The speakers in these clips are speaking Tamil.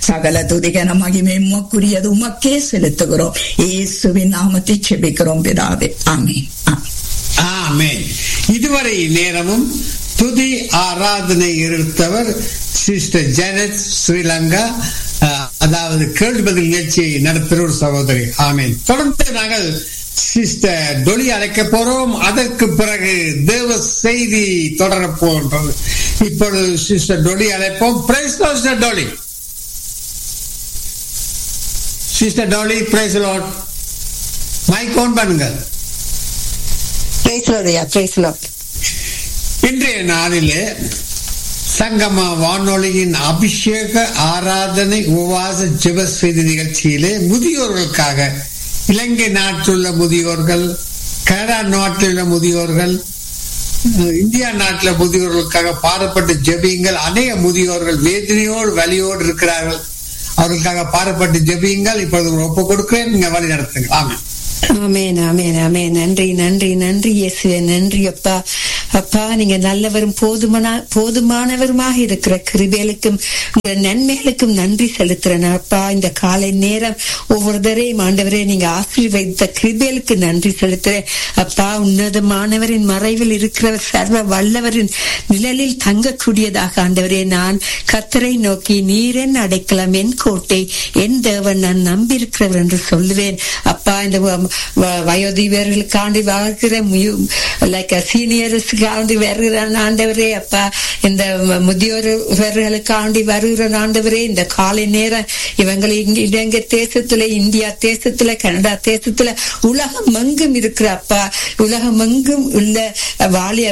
சகல துதிகன மகிமை உமக்குரியது உமக்கே செலுத்துகிறோம் இயேசுவின் நாமத்தை செபிக்கிறோம் பிதாவே ஆமென் ஆமென். ஆமென் இதுவரை நேரமும் துதி ஆராதனை எடுத்தவர் சிஸ்டர் ஜெனத் ஸ்ரீலங்கா அஹ், அதாவது கேள்வி பதில் நிகழ்ச்சியை நடத்துகிற ஒரு சகோதரி ஆமேன் தொடர்ந்து நாங்கள் சிஸ்டர் டொலி அழைக்க போறோம் அதற்கு பிறகு தேவ செய்தி தொடர போன்றது இப்பொழுது சிஸ்டர் டொலி அழைப்போம் praise sister Dolly sister Dolly praise lord mike on பண்ணுங்கள் பிரைஸ் லார்டையா பிரைஸ் லார்ட் இன்றைய நாளிலே சங்கம வானொலியின் அபிஷேக ஆராதனை உபவாச ஜெப செய்தி நிகழ்ச்சியிலே முதியோர்களுக்காக இலங்கை நாட்டிலுள்ள முதியோர்கள் கனடா நாட்டிலுள்ள முதியோர்கள் அஹ், இந்தியா நாட்டில் முதியோர்களுக்காக பாடப்பட்டு ஜெபியுங்கள் அநேக முதியோர்கள் வேதனையோடு வலியோடு இருக்கிறார்கள் அவர்களுக்காக பாடப்பட்டு ஜெபியுங்கள் இப்பொழுது ஒப்பு கொடுக்கிறேன் நீங்க வழி நடத்துங்க ஆமாம் ஆமென் ஆமென் ஆமென் நன்றி நன்றி நன்றி இயேசுவே நன்றி அப்பா அப்பா நீங்க நல்லவரும் போதுமான போதுமானவருமாக இருக்கிற கிருபேலுக்கும் உங்கள் நன்மைகளுக்கும் நன்றி செலுத்துறேன் அப்பா இந்த காலை நேரம் ஒவ்வொருத்தரையும் ஆண்டவரே நீங்க ஆசீர்வதித்த கிருபேலுக்கு நன்றி செலுத்துறேன் அப்பா உன்னதமானவரின் மறைவில் இருக்கிறவர் சர்வ வல்லவரின் நிழலில் தங்கக்கூடியதாக ஆண்டவரே நான் கத்தரை நோக்கி நீரென் அடைக்கலாம் என் கோட்டை என் தேவன் நான் நம்பியிருக்கிறவர் என்று சொல்லுவேன் அப்பா இந்த வ- வ- வயோதிபர்களுக்காண்டி வாழ்கிற லைக் சீனியர்ஸுக்காண்டி வருகிற ஆண்டவரே அப்பா இந்த ம- முதியோர்களுக்காண்டி வருகிற ஆண்டவரே இந்த காலை நேரம் இவங்களை இங்க இலங்கை தேசத்துல இந்தியா தேசத்துல கனடா தேசத்துல உலகம் எங்கும் இருக்கிற அப்பா உலகம் எங்கும் உள்ள வாலிய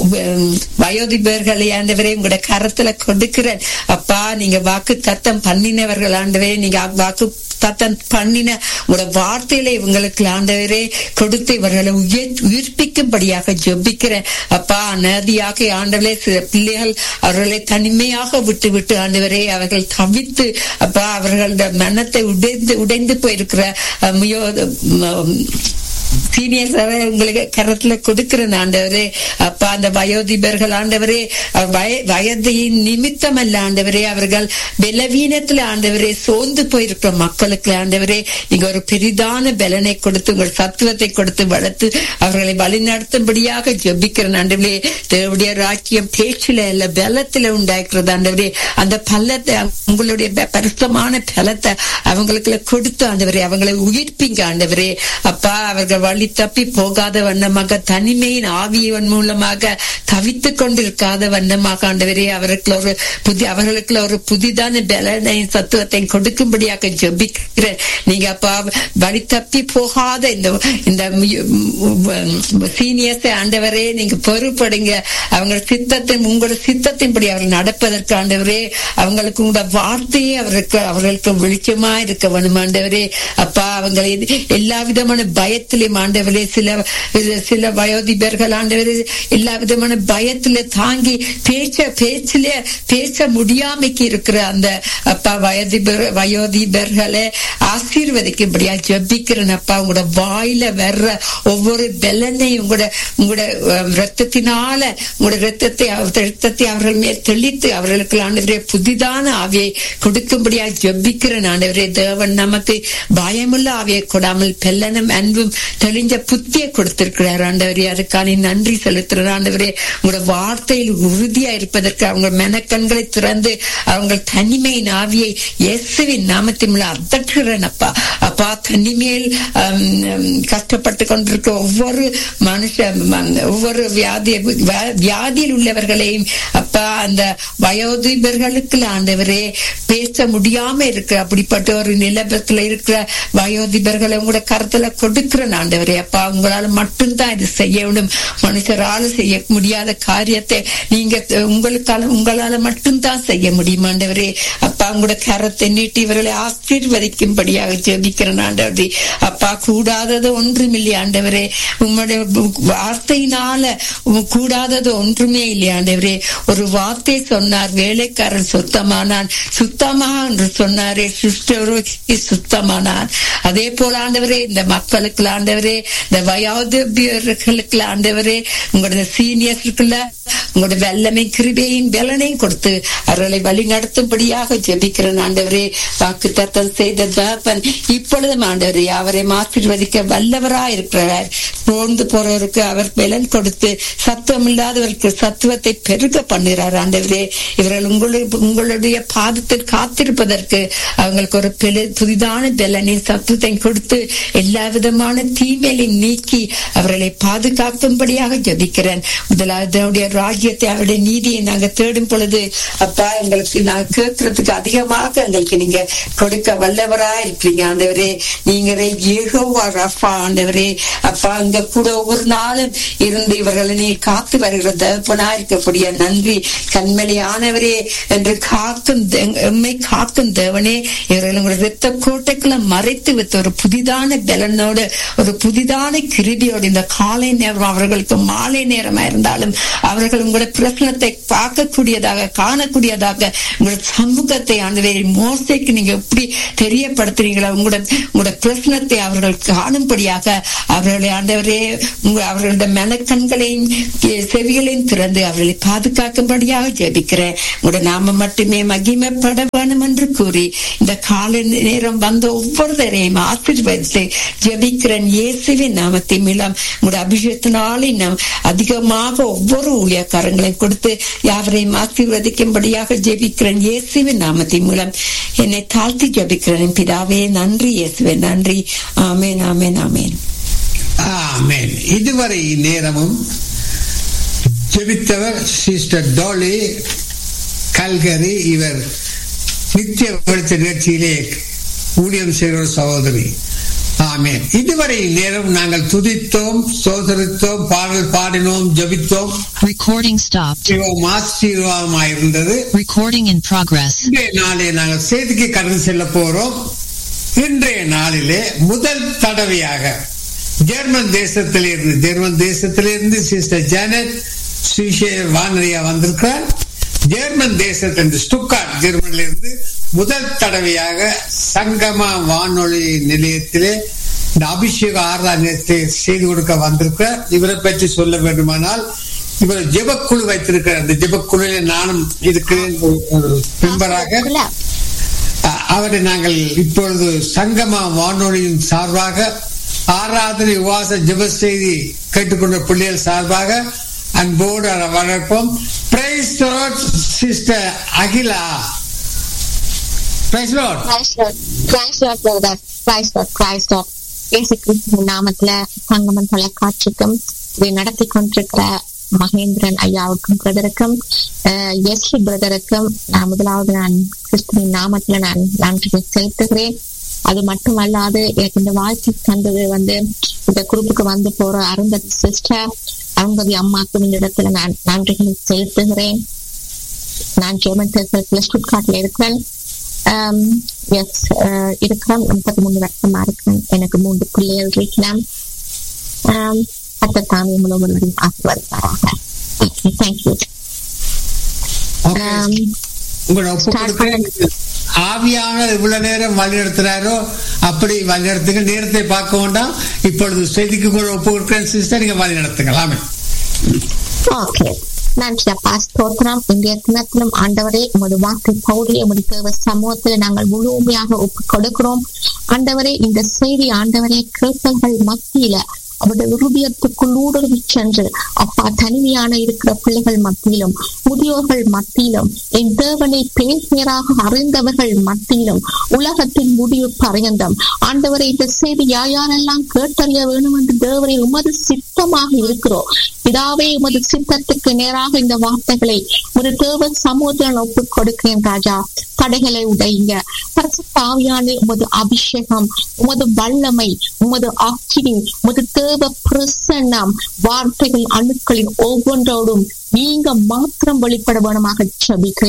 வயோதிபர்களை ஆண்டவரே உங்களோட கரத்துல கொடுக்கிறேன் அப்பா நீங்க வாக்கு தத்தம் பண்ணினவர்கள் ஆண்டவரே நீங்க வாக்கு தத்தம் பண்ணின உங்களோட வார்த்தையில இவங்களுக்கு ஆண்டவரே கொடுத்து இவர்களை உயிர் உயிர்ப்பிக்கும்படியாக ஜெபிக்கிறேன் அப்பா நதியாக ஆண்டவரே சில பிள்ளைகள் அவர்களை தனிமையாக விட்டு விட்டு ஆண்டவரே அவர்கள் தவித்து அப்பா அவர்களோட மனத்தை உடைந்து உடைந்து போயிருக்கிற அஹ், முயோ- ம- சீனியர்ஸ் உங்களுக்கு கரத்துல கொடுக்கிற ஆண்டவரே அப்பா அந்த வயோதிபர்கள் ஆண்டவரே அவர் வய- வயதின் நிமித்தம் அல்ல ஆண்டவரே அவர்கள் பலவீனத்துல ஆண்டவரே சோர்ந்து போயிருக்கிற மக்களுக்கு ஆண்டவரே நீங்க ஒரு பெரிதான பலனை கொடுத்து உங்கள் சத்துவத்தை கொடுத்து வளர்த்து அவர்களை வழிநடத்தும்படியாக ஜெபிக்கிற ஆண்டவரே தேவடைய ராக்கியம் பேச்சில இல்ல பலத்துல உண்டாக்குறது ஆண்டவரே அந்த பள்ளத்தை உங்களுடைய ப- பரிசுத்தமான பலத்தை அவங்களுக்கு கொடுத்து ஆண்டவரே அவங்களை உயிர்ப்பிங்க ஆண்டவரே அப்பா அவர்கள் வழி தப்பி போகாத வண்ணமாக தனிமையின் ஆவியவன் மூலமாக தவித்துக் கொண்டிருக்காத வண்ணமாக ஆண்டவரே அவர்களுக்கு ஒரு புதிய அவர்களுக்கு ஒரு புதிதான பலனையும் சத்துவத்தையும் கொடுக்கும்படியாக ஜெபிக்கிறேன் நீங்க அப்பா வழி தப்பி போகாத இந்த இந்த சீனியர்ஸ் ஆண்டவரே நீங்க பொறுப்படுங்க அவங்க சித்தத்தின் உங்களோட சித்தத்தின்படி அவர்கள் நடப்பதற்கு ஆண்டவரே அவங்களுக்கு உங்களோட வார்த்தையே அவருக்கு அவர்களுக்கு வெளிச்சமா இருக்க வேணும் ஆண்டவரே அப்பா அவங்களை எல்லா விதமான பயத்திலையும் ஆண்டவரே சில சில வயோதிபர்கள் ஆண்டவரே எல்லா விதமான பயத்துல தாங்கி பேச்ச பேச்சில பேச முடியாமைக்கு இருக்கிற அந்த அப்பா வயோதிபர் வயோதிபர்களை ஆசீர்வதிக்கும்படியா ஜெபிக்கிறேன் அப்பா உங்களோட வாயில வர்ற ஒவ்வொரு பெலனையும் உங்களோட உங்களோட அஹ், ரத்தத்தினால உங்களோட ரத்தத்தை ரத்தத்தை அவர்கள் மேல் தெளித்து அவர்களுக்கு ஆண்டவரே புதிதான ஆவியை கொடுக்கும்படியா ஜெபிக்கிறேன் ஆண்டவரே தேவன் நமக்கு பயமுள்ள ஆவியை கொடாமல் பெல்லனும் அன்பும் தெளிஞ்ச புத்தியை கொடுத்திருக்கிறார் ஆண்டவரே அதுக்கான நன்றி செலுத்துறேன் ஆண்டவரே உங்களோட வார்த்தையில் உறுதியா இருப்பதற்கு அவங்க மெனக்கண்களை திறந்து அவங்க தனிமையின் ஆவியை இயேசுவின் நாமத்தின் மூலம் அதற்றுறேன் அப்பா அப்பா தனிமையில் ஆம், ஆம், கஷ்டப்பட்டு கொண்டிருக்க ஒவ்வொரு மனுஷ ம- ஒவ்வொரு வியாதி வ- வியாதியில் உள்ளவர்களையும் அப்பா அந்த வயோதிபர்களுக்கு ஆண்டவரே பேச முடியாம இருக்கிற அப்படிப்பட்ட ஒரு நிலபத்துல இருக்கிற வயோதிபர்களை உங்களோட கருத்துல கொடுக்கிற ஆண்டவரே அப்பா உங்களால மட்டும்தான் இது செய்யணும் மனுஷரால செய்ய முடியாத காரியத்தை நீங்க உங்களுக்கால உங்களால மட்டும்தான் செய்ய முடியும் ஆண்டவரே அப்பா உங்களோட கரத்தை நீட்டி இவர்களை ஆசீர்வதிக்கும்படியாக ஜெபிக்கிற ஜபிக்கிறேன் ஆண்டவரே அப்பா கூடாதது ஒன்றுமில்லை ஆண்டவரே உம்முடைய வார்த்தையினால உம் கூடாதது ஒன்றுமே இல்லை ஆண்டவரே ஒரு வார்த்தை சொன்னார் வேலைக்காரன் சுத்தமானான் சுத்தமா என்று சொன்னாரே சிஸ்டருக்கு சுத்தமானான் அதே போல ஆண்டவரே இந்த மக்களுக்கு ஆண்டவரே இந்த வயோதிபர்களுக்கு ஆண்டவரே உங்களுடைய சீனியர்ஸுக்குள்ள உங்களுடைய வெள்ளமை கிருபையும் பலனையும் கொடுத்து அவர்களை வழி நடத்தும்படியாக ஜெபிக்கிறேன் ஆண்டவரே வாக்கு தத்தம் செய்த தகப்பன் இப்பொழுதும் ஆண்டவரே அவரை ஆசீர்வதிக்க வல்லவராய் இருக்கிறார் சோர்ந்து போறவருக்கு அவர் பலன் கொடுத்து சத்துவம் இல்லாதவருக்கு சத்துவத்தை பெருக பண்ணுகிறார் ஆண்டவரே இவர்கள் உங்களுடைய உங்களுடைய பாதத்தில் காத்திருப்பதற்கு அவங்களுக்கு ஒரு பெரு- புதிதான பலனையும் சத்துவத்தையும் கொடுத்து எல்லா விதமான தீமையிலையும் நீக்கி அவர்களை பாதுகாக்கும்படியாக ஜபிக்கிறேன் முதலாவது அவருடைய ராஜ்யத்தை அவருடைய நீதியை நாங்க தேடும் பொழுது அப்பா எங்களுக்கு நாங்க கேட்கறதுக்கு அதிகமாக எங்களுக்கு நீங்க கொடுக்க வல்லவரா இருக்கீங்க ஆண்டவரே நீங்க ஏகோவா ரஃபா ஆண்டவரே அப்பா இங்க கூட ஒவ்வொரு நாளும் இருந்து இவர்களை நீ காத்து வருகிற தகப்பனா இருக்கக்கூடிய நன்றி கண்மலையானவரே என்று காக்கும் தே- எம்மை காக்கும் தேவனே இவர்கள் உங்களுடைய ரத்த கோட்டைக்குள்ள மறைத்து வைத்த ஒரு புதிதான பலனோடு ஒரு புதிதான கிருபியோடு இந்த காலை நேரம் அவர்களுக்கு மாலை நேரமா இருந்தாலும் அவர்கள் உங்களுடைய பிரச்சனத்தை பார்க்கக்கூடியதாக காணக்கூடியதாக உங்களுடைய சமூகத்தை ஆண்டவே மோசைக்கு நீங்க எப்படி தெரியப்படுத்துறீங்களோ உங்களோட உங்களோட பிரச்சனத்தை அவர்கள் காணும்படியாக அவர்களை ஆண்டவரே உங்க அவர்களுடைய மனக்கண்களையும் எ- செவிகளையும் திறந்து அவர்களை பாதுகாக்கும்படியாக ஜெபிக்கிறேன் உங்களோட நாம மட்டுமே மகிமைப்பட வேணும் என்று கூறி இந்த கால நேரம் வந்த ஒவ்வொருத்தரையும் ஆசீர்வதித்து ஜெபிக்கிறேன் இயேசுவின் நாமத்தை மூலம் உங்களுடைய அபிஷேகத்தினாலே நாம் அதிகமாக ஒவ்வொரு ஊழியக்காரங்களையும் கொடுத்து யாவரையும் ஆசீர்வதிக்கும்படியாக ஜெபிக்கிறேன் இயேசுவின் நாமத்தின் மூலம் என்னை தாழ்த்தி ஜெபிக்கிறேன் பிதாவே நன்றி இயேசுவே நன்றி ஆமேன் ஆமேன் ஆமேன் ஆமென் இதுவரை நேரமும் ஜெபித்தவர் சிஸ்டர் டோலி கல்கரி இவர் நித்திய வெளிச்ச நிகழ்ச்சியிலே ஊழியம் செய்கிற ஒரு சகோதரி ஆமென் இதுவரை நேரம் நாங்கள் துதித்தோம் சோதரித்தோம் பாடல் பாடினோம் ஜெபித்தோம் Recording stopped. ஆசீர்வாதமாக இருந்தது Recording in progress. இன்றைய நாளே நாங்கள் செய்திக்கு கடந்து செல்ல போறோம் இன்றைய நாளிலே முதல் தடவையாக ஜெர்மன் தேசத்திலிருந்து ஜெர்மன் தேசத்திலிருந்து சிஸ்டர் ஜானட் சுவிசேஷ வானரியா வந்திருக்கிறார் ஜெர்மன் தேசத்திலிருந்து ஸ்டுக்காட் ஜெர்மனிலிருந்து முதல் தடவையாக சங்கமா வானொலி நிலையத்திலே இந்த அபிஷேக ஆராதனத்தை செய்து கொடுக்க வந்திருக்கிறார் இவரை பற்றி சொல்ல வேண்டுமானால் இவர் ஜெபக்குழு வைத்திருக்கிறார் அந்த ஜெபக்குழுவில் நானும் இருக்கிறேன் ஒரு- ஒரு மெம்பராக அ- அவரை நாங்கள் இப்பொழுது சங்கமா வானொலியின் சார்பாக ஆராதனை உவாச ஜெப செய்தி கேட்டுக்கொண்ட பிள்ளைகள் சார்பாக அன்போடு அவரை வளர்ப்போம் praise sister Akila praise lord Christ Lord, Christ Lord, brother. Christ Lord, Christ Lord. இயேசு கிறிஸ்துவின் நாமத்துல சங்கமன் தொலைக்காட்சிக்கும் இதை நடத்தி கொண்டிருக்கிற மகேந்திரன் ஐயாவுக்கும் பிரதருக்கும் எஸ்ரி பிரதருக்கும் நான் முதலாவது நான் கிறிஸ்துவின் நாமத்துல நான் நன்றியை செலுத்துகிறேன் அது மட்டுமல்லாது எனக்கு இந்த வாழ்க்கை தந்தது வந்து இந்த குரூப்புக்கு வந்து போற அருந்ததி சிஸ்டர் அருந்ததி அம்மாக்கும் இந்த இடத்துல நான் நன்றிகளை செலுத்துகிறேன் நான் ஜெர்மன் தேசத்துல ஸ்டுட்காட்ல இருக்கிறேன் எஸ் இருக்கிறேன் முப்பத்தி மூணு வருஷமா இருக்கிறேன் எனக்கு மூன்று பிள்ளைகள் இருக்கிறேன் அத்த தாமி முழுவதும் ஆசீர்வதிப்பாராக தேங்க்யூ உங்களை ஒப்பு கொடுக்கிறேன் ஆவியானவர் இவ்வளவு நேரம் வழி நடத்துறாரோ அப்படி வழி நடத்துங்க நேரத்தை பார்க்க வேண்டாம் இப்பொழுது செய்திக்கு கூட ஒப்பு கொடுக்கிறேன் சிஸ்டர் நீங்க வழி நடத்துங்கள் ஆமென் ஓகே நன்றி அப்பா ஸ்தோத்திரம் இன்றைய தினத்திலும் ஆண்டவரே உமது வார்த்தை பௌரிய உமது தேவ சமூகத்தில் நாங்கள் முழுமையாக ஒப்பு கொடுக்கிறோம் ஆண்டவரே இந்த செய்தி ஆண்டவரே கேட்டங்கள் மத்தியில அவருடைய இருதயத்துக்குள் ஊடுருவி சென்று அப்பா தனிமையான இருக்கிற பிள்ளைகள் மத்தியிலும் முதியோர்கள் மத்தியிலும் என் தேவனை பேசியராக அறிந்தவர்கள் மத்தியிலும் உலகத்தின் முடிவு பரியந்தம் ஆண்டவரை இந்த செய்தி யார் யாரெல்லாம் கேட்டறிய வேணும் என்று தேவரை உமது சித்தமாக இருக்கிறோம் பிதாவே உமது சித்தத்துக்கு நேராக இந்த வார்த்தைகளை ஒரு தேவ சமூகத்தில் ஒப்புக் கொடுக்கிறேன் ராஜா தடைகளை உடையுங்க பரிசுத்தாவியான உமது அபிஷேகம் உமது வல்லமை உமது ஆக்கினி உமது தேவ பிரசன்னம் வார்த்தைகள் அணுக்களின் ஒவ்வொன்றோடும் நீங்க மாத்திரம் வெளிப்பட வேணுமாக ஜபிக்கிறேன்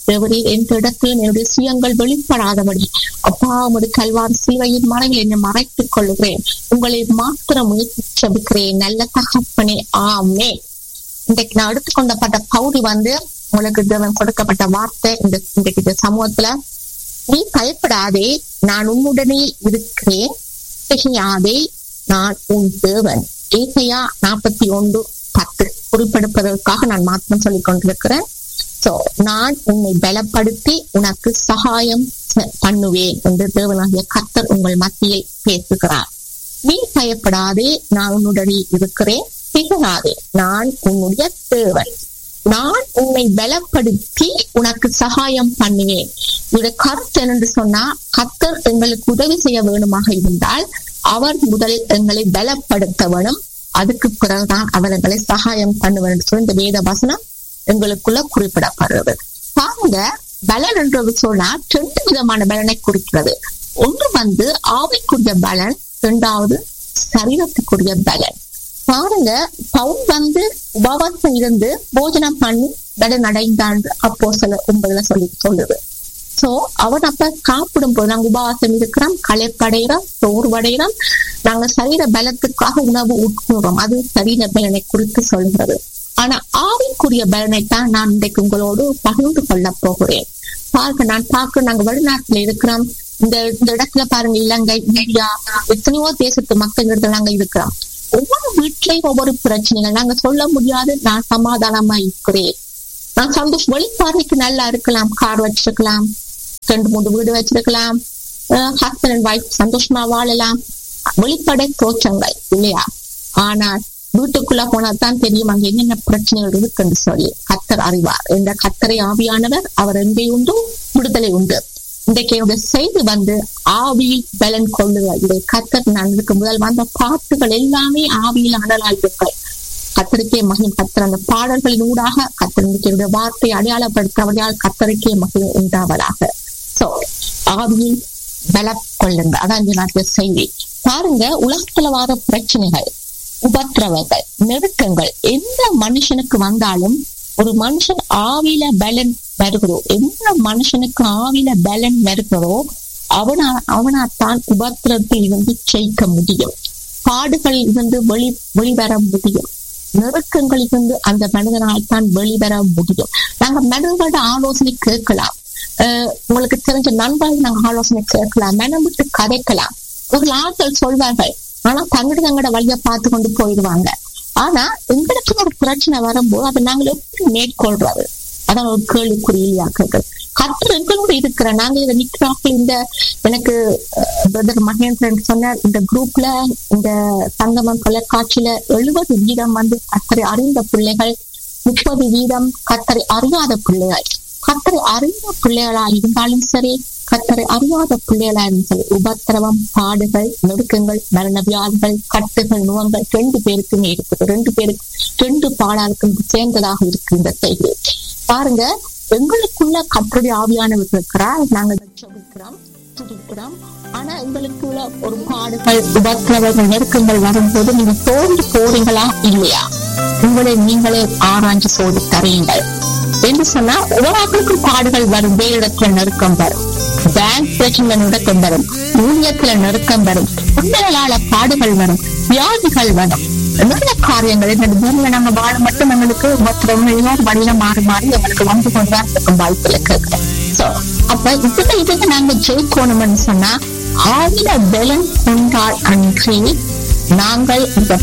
தேவரீர் எந்த இடத்திலும் என்னுடைய சுயங்கள் வெளிப்படாதபடி அப்பா உமது கல்வார் சிலுவையின் மறைவில் என்னை மறைத்துக் கொள்கிறேன் உங்களை மாத்திரம் முயற்சி செபிக்கிறேன் நல்ல தகப்பனே ஆமே இன்றைக்கு நான் எடுத்துக்கொண்டப்பட்ட பகுதி வந்து உங்களுக்கு தேவன் கொடுக்கப்பட்ட வார்த்தை இந்த இன்றைக்கு இந்த சமூகத்துல நீ பயப்படாதே நான் உன்னுடனே இருக்கிறேன் திகையாதே நான் உன் தேவன் ஏசையா நாற்பத்தி ஒன்று பத்து குறிப்பெடுப்பதற்காக நான் மாத்திரம் சொல்லிக் கொண்டிருக்கிறேன் சோ நான் உன்னை பலப்படுத்தி உனக்கு சகாயம் ச- பண்ணுவேன் என்று தேவனாகிய கர்த்தர் உங்கள் மத்தியில் பேசுகிறார் நீ பயப்படாதே நான் உன்னுடனே இருக்கிறேன் திகழாதே நான் உன்னுடைய தேவன் நான் உன்னை பலப்படுத்தி உனக்கு சகாயம் பண்ணுவேன் இதோட கருத்து என்னென்று சொன்னா கர்த்தர் எங்களுக்கு உதவி செய்ய வேணுமாக இருந்தால் அவர் முதலில் எங்களை பலப்படுத்த வேணும் அதுக்கு பிறகுதான் அவர் எங்களை சகாயம் பண்ணுவார் என்று சொல்லி இந்த வேத வசனம் எங்களுக்குள்ள குறிப்பிடப்படுறது பாருங்க பலன் என்றது சொன்னா ரெண்டு விதமான பலனை குறிக்கிறது ஒன்று வந்து ஆவிக்குரிய பலன் இரண்டாவது சரீரத்துக்குரிய பலன் பாருங்க பவுன் வந்து உபவாசம் இருந்து போஜனம் பண்ணி பலன் அடைந்தான் அப்போ சில ஒன்பதுல சொல்லி சொல்லுது சோ அவன் அப்ப சாப்பிடும் போது நாங்க உபவாசம் இருக்கிறோம் களைப்படைகிறோம் சோர்வடைகிறோம் நாங்க சரீர பலத்துக்காக உணவு உட்கொள்றோம் அது சரீர பலனை குறித்து சொல்கிறது ஆனா ஆவிக்குரிய பலனை தான் நான் இன்றைக்கு உங்களோடு பகிர்ந்து கொள்ள போகிறேன் பாருங்க நான் பார்க்க நாங்க வெளிநாட்டுல இருக்கிறோம் இந்த இந்த இடத்துல பாருங்க இலங்கை இந்தியா எத்தனையோ தேசத்து மக்கள் இடத்துல நாங்க இருக்கிறோம் ஒவ்வொரு வீட்லயும் ஒவ்வொரு பிரச்சனைகள் நாங்க சொல்ல முடியாது நான் சமாதானமா இருக்கிறேன் நான் சந்தோஷம் வெளிப்பார்வைக்கு நல்லா இருக்கலாம் கார் வச்சிருக்கலாம் ரெண்டு மூணு வீடு வச்சிருக்கலாம் ஹஸ்பண்ட் அண்ட் ஒய்ஃப் சந்தோஷமா வாழலாம் வெளிப்படை தோற்றங்கள் இல்லையா ஆனால் வீட்டுக்குள்ள போனா தான் தெரியும் அங்க என்னென்ன பிரச்சனைகள் இருக்குன்னு சொல்லி கத்தர் அறிவார் இந்த கத்தரை ஆவியானவர் அவர் எங்கே உண்டு விடுதலை உண்டு இன்றைக்கு என்னுடைய செய்தி வந்து ஆவியில் பலன் கொள்ளுதல் இதை கத்தர் நான் இதுக்கு முதல் வந்த பாட்டுகள் எல்லாமே ஆவியில் அனலாயிருக்கள் கத்தருக்கே மகிம் கத்தர் அந்த பாடல்களின் ஊடாக கத்தருடைய வார்த்தை அடையாளப்படுத்தவர்களால் கத்தருக்கே மகிம் உண்டாவதாக சோ ஆவியில் பல கொள்ளுங்க அதான் இந்த நாட்டு செய்தி பாருங்க உலகத்துல வர பிரச்சனைகள் உபத்திரவங்கள் நெருக்கங்கள் எந்த மனுஷனுக்கு வந்தாலும் ஒரு மனுஷன் ஆவில பலன் வருகிறோ எந்த மனுஷனுக்கு ஆவில பலன் வருகிறோ அவனா அவனாத்தான் உபத்திரத்தில் இருந்து ஜெயிக்க முடியும் பாடுகளில் இருந்து வெளி வெளிவர முடியும் நெருக்கங்களில் இருந்து அந்த மனிதனால் தான் வெளிவர முடியும் நாங்க மனிதர்களோட ஆலோசனை கேட்கலாம் அஹ் உங்களுக்கு தெரிஞ்ச நண்பர்கள் நாங்க ஆலோசனை கேட்கலாம் மனம் விட்டு கதைக்கலாம் ஒரு ஆட்கள் சொல்வார்கள் ஆனா தங்கட தங்கட வழிய பார்த்து கொண்டு போயிடுவாங்க ஆனா எங்களுக்கு ஒரு பிரச்சனை வரும்போது அதை நாங்கள் எப்படி மேற்கொள்றது அதான் ஒரு கேள்விக்குரிய கேட்குது கத்தர் எங்களோட இருக்கிற நாங்க இதை நிக்கிறார்கள் இந்த எனக்கு பிரதர் மகேந்திரன் சொன்னார் இந்த குரூப்ல இந்த சங்கமம் தொலைக்காட்சியில எழுபது வீதம் வந்து கத்தரை அறிந்த பிள்ளைகள் முப்பது வீதம் கத்தரை அறியாத பிள்ளைகள் கத்தரை அறிந்த பிள்ளைகளா இருந்தாலும் சரி கத்தரை அறியாத பிள்ளைகளா இருந்தாலும் சரி உபத்திரவம் பாடுகள் நெருக்கங்கள் மரண வியாதிகள் கட்டுகள் நுவங்கள் ரெண்டு பேருக்குமே இருக்குது ரெண்டு பேருக்கு ரெண்டு பாடாருக்கும் சேர்ந்ததாக இருக்கு இந்த செய்தி பாருங்க எங்களுக்குள்ள கத்தருடைய ஆவியானவர் இருக்கிறார் நாங்கள் ஜெபிக்கிறோம் துதிக்கிறோம் ஆனா எங்களுக்குள்ள ஒரு பாடுகள் உபத்திரவங்கள் நெருக்கங்கள் வரும்போது நீங்க தோன்றி போறீங்களா இல்லையா உங்களை நீங்களே ஆராய்ச்சி சோதி தரையுங்கள் என்று சொன்னா உலகத்துக்கும் பாடுகள் வரும் வேறிடத்துல நெருக்கம் வரும் பேங்க் பிரச்சனை நெருக்கம் வரும் ஊழியத்துல நெருக்கம் வரும் உடலால பாடுகள் வரும் வியாதிகள் வரும் நல்ல காரியங்கள் இந்த பூமியில நாங்க வாழ மட்டும் எங்களுக்கு ஒருத்தர் ஏதாவது வழியில மாறி மாறி எங்களுக்கு வந்து கொண்டுதான் இருக்கும் வாய்ப்புல கேட்கிறேன் சோ அப்ப இதுல இதுக்கு நாங்க ஜெயிக்கணும்னு சொன்னா ஆவில பலன் கொண்டால் அன்றி நாங்கள் இந்த